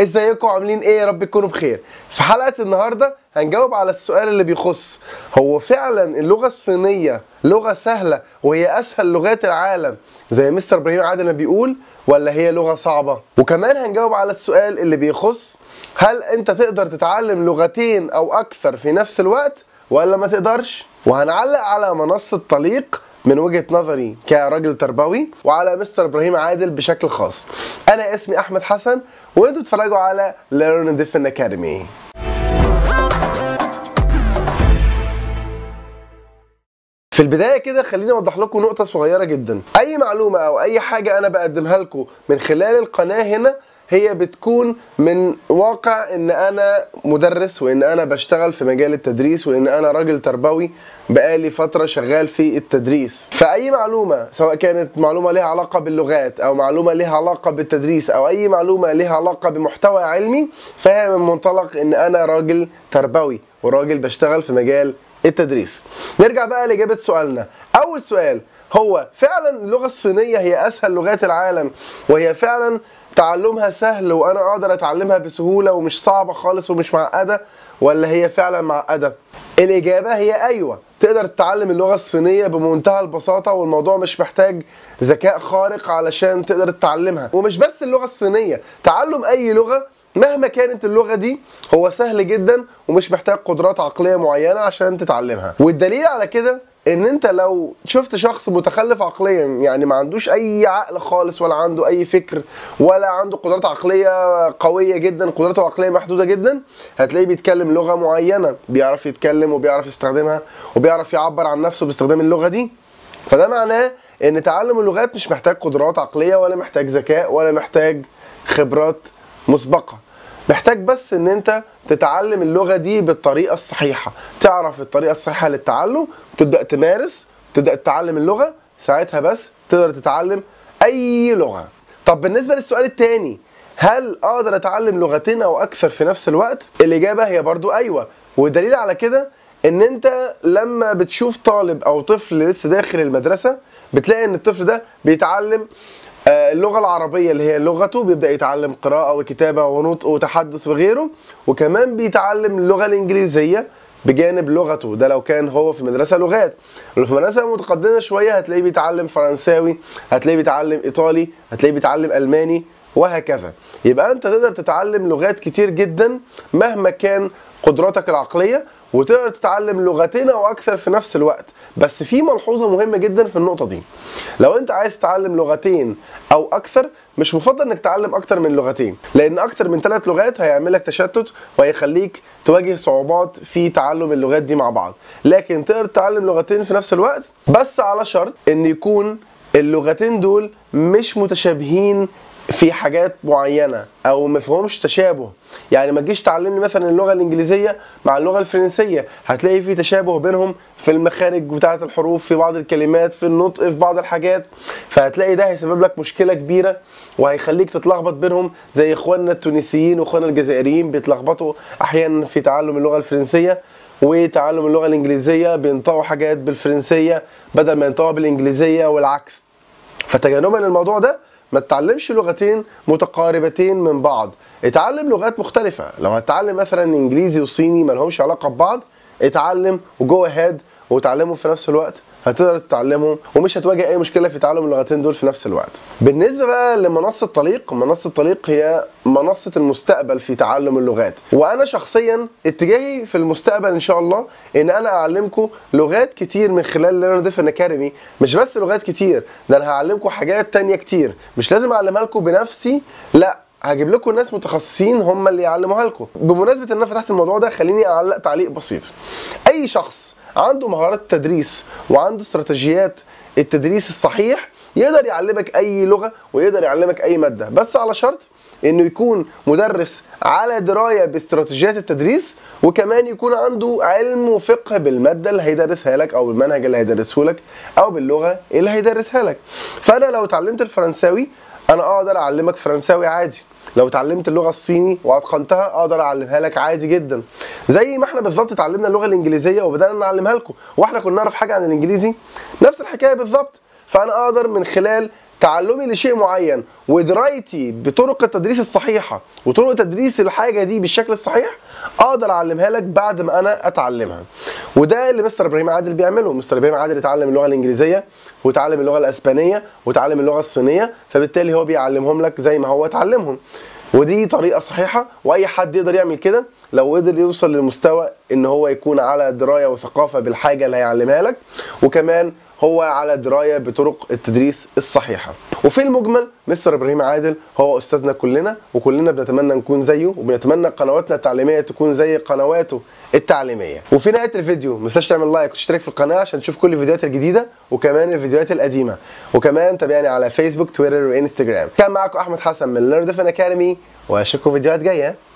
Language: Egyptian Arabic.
ازيكم عاملين ايه يا رب تكونوا بخير في حلقه النهارده هنجاوب على السؤال اللي بيخص هو فعلا اللغه الصينيه لغه سهله وهي اسهل لغات العالم زي مستر ابراهيم عادل ما بيقول ولا هي لغه صعبه وكمان هنجاوب على السؤال اللي بيخص هل انت تقدر تتعلم لغتين او اكثر في نفس الوقت ولا ما تقدرش وهنعلق على منصه طليق من وجهه نظري كراجل تربوي وعلى مستر ابراهيم عادل بشكل خاص انا اسمي احمد حسن وانتوا بتتفرجوا على Learn Different Academy في البدايه كده خليني اوضح لكم نقطه صغيره جدا اي معلومه او اي حاجه انا بقدمها لكم من خلال القناه هنا هي بتكون من واقع ان انا مدرس وان انا بشتغل في مجال التدريس وان انا راجل تربوي بقالي فتره شغال في التدريس فاي معلومه سواء كانت معلومه ليها علاقه باللغات او معلومه ليها علاقه بالتدريس او اي معلومه ليها علاقه بمحتوى علمي فهي من منطلق ان انا راجل تربوي وراجل بشتغل في مجال التدريس نرجع بقى لاجابه سؤالنا اول سؤال هو فعلا اللغه الصينيه هي اسهل لغات العالم وهي فعلا تعلمها سهل وانا اقدر اتعلمها بسهوله ومش صعبه خالص ومش معقده ولا هي فعلا معقده الاجابه هي ايوه تقدر تتعلم اللغه الصينيه بمنتهى البساطه والموضوع مش محتاج ذكاء خارق علشان تقدر تتعلمها ومش بس اللغه الصينيه تعلم اي لغه مهما كانت اللغه دي هو سهل جدا ومش محتاج قدرات عقليه معينه عشان تتعلمها والدليل على كده ان انت لو شفت شخص متخلف عقليا يعني ما عندوش اي عقل خالص ولا عنده اي فكر ولا عنده قدرات عقليه قويه جدا قدراته العقليه محدوده جدا هتلاقيه بيتكلم لغه معينه بيعرف يتكلم وبيعرف يستخدمها وبيعرف يعبر عن نفسه باستخدام اللغه دي فده معناه ان تعلم اللغات مش محتاج قدرات عقليه ولا محتاج ذكاء ولا محتاج خبرات مسبقه محتاج بس ان انت تتعلم اللغه دي بالطريقه الصحيحه تعرف الطريقه الصحيحه للتعلم تبدا تمارس تبدا تتعلم اللغه ساعتها بس تقدر تتعلم اي لغه طب بالنسبه للسؤال الثاني هل اقدر اتعلم لغتين او اكثر في نفس الوقت الاجابه هي برضو ايوه والدليل على كده ان انت لما بتشوف طالب او طفل لسه داخل المدرسه بتلاقي ان الطفل ده بيتعلم اللغه العربيه اللي هي لغته بيبدا يتعلم قراءه وكتابه ونطق وتحدث وغيره وكمان بيتعلم اللغه الانجليزيه بجانب لغته ده لو كان هو في مدرسه لغات لو في مدرسه متقدمه شويه هتلاقيه بيتعلم فرنساوي هتلاقيه بيتعلم ايطالي هتلاقيه بيتعلم الماني وهكذا يبقى انت تقدر تتعلم لغات كتير جدا مهما كان قدراتك العقليه وتقدر تتعلم لغتين او اكثر في نفس الوقت بس في ملحوظه مهمه جدا في النقطه دي لو انت عايز تتعلم لغتين او اكثر مش مفضل انك تتعلم اكتر من لغتين لان اكتر من ثلاث لغات هيعمل لك تشتت وهيخليك تواجه صعوبات في تعلم اللغات دي مع بعض لكن تقدر تتعلم لغتين في نفس الوقت بس على شرط ان يكون اللغتين دول مش متشابهين في حاجات معينه او ما فيهمش تشابه يعني ما تجيش تعلمني مثلا اللغه الانجليزيه مع اللغه الفرنسيه هتلاقي في تشابه بينهم في المخارج بتاعه الحروف في بعض الكلمات في النطق في بعض الحاجات فهتلاقي ده هيسبب لك مشكله كبيره وهيخليك تتلخبط بينهم زي اخواننا التونسيين واخواننا الجزائريين بيتلخبطوا احيانا في تعلم اللغه الفرنسيه وتعلم اللغه الانجليزيه بينطقوا حاجات بالفرنسيه بدل ما ينطقوا بالانجليزيه والعكس فتجنبا للموضوع ده ما تتعلمش لغتين متقاربتين من بعض اتعلم لغات مختلفة لو هتتعلم مثلا انجليزي وصيني ما لهمش علاقة ببعض اتعلم وجو هاد وتعلمهم في نفس الوقت هتقدر تتعلمهم ومش هتواجه اي مشكله في تعلم اللغتين دول في نفس الوقت. بالنسبه بقى لمنصه طليق، منصه طليق هي منصه المستقبل في تعلم اللغات، وانا شخصيا اتجاهي في المستقبل ان شاء الله ان انا اعلمكم لغات كتير من خلال ليرن ديفن اكاديمي، مش بس لغات كتير، ده انا هعلمكم حاجات تانية كتير، مش لازم اعلمها لكم بنفسي، لا هجيب لكم ناس متخصصين هم اللي يعلموها لكم. بمناسبه ان انا فتحت الموضوع ده خليني اعلق تعليق بسيط. اي شخص عنده مهارات تدريس وعنده استراتيجيات التدريس الصحيح يقدر يعلمك اي لغه ويقدر يعلمك اي ماده بس على شرط انه يكون مدرس على درايه باستراتيجيات التدريس وكمان يكون عنده علم وفقه بالماده اللي هيدرسها لك او بالمنهج اللي هيدرسه لك او باللغه اللي هيدرسها لك فانا لو اتعلمت الفرنساوي انا اقدر اعلمك فرنساوي عادي لو اتعلمت اللغه الصيني واتقنتها اقدر اعلمها لك عادي جدا زي ما احنا بالظبط اتعلمنا اللغه الانجليزيه وبدانا نعلمها لكم واحنا كنا نعرف حاجه عن الانجليزي نفس الحكايه بالظبط فانا اقدر من خلال تعلمي لشيء معين ودرايتي بطرق التدريس الصحيحه وطرق تدريس الحاجه دي بالشكل الصحيح اقدر اعلمها لك بعد ما انا اتعلمها وده اللي مستر ابراهيم عادل بيعمله مستر ابراهيم عادل اتعلم اللغه الانجليزيه وتعلم اللغه الاسبانيه وتعلم اللغه الصينيه فبالتالي هو بيعلمهم لك زي ما هو اتعلمهم ودي طريقه صحيحه واي حد يقدر يعمل كده لو قدر يوصل للمستوى ان هو يكون على درايه وثقافه بالحاجه اللي هيعلمها لك وكمان هو على درايه بطرق التدريس الصحيحه وفي المجمل مستر ابراهيم عادل هو استاذنا كلنا وكلنا بنتمنى نكون زيه وبنتمنى قنواتنا التعليميه تكون زي قنواته التعليميه وفي نهايه الفيديو ما تنساش تعمل لايك وتشترك في القناه عشان تشوف كل الفيديوهات الجديده وكمان الفيديوهات القديمه وكمان تابعني على فيسبوك تويتر وانستجرام كان معاكم احمد حسن من ليرن ديفن اكاديمي واشوفكم فيديوهات جايه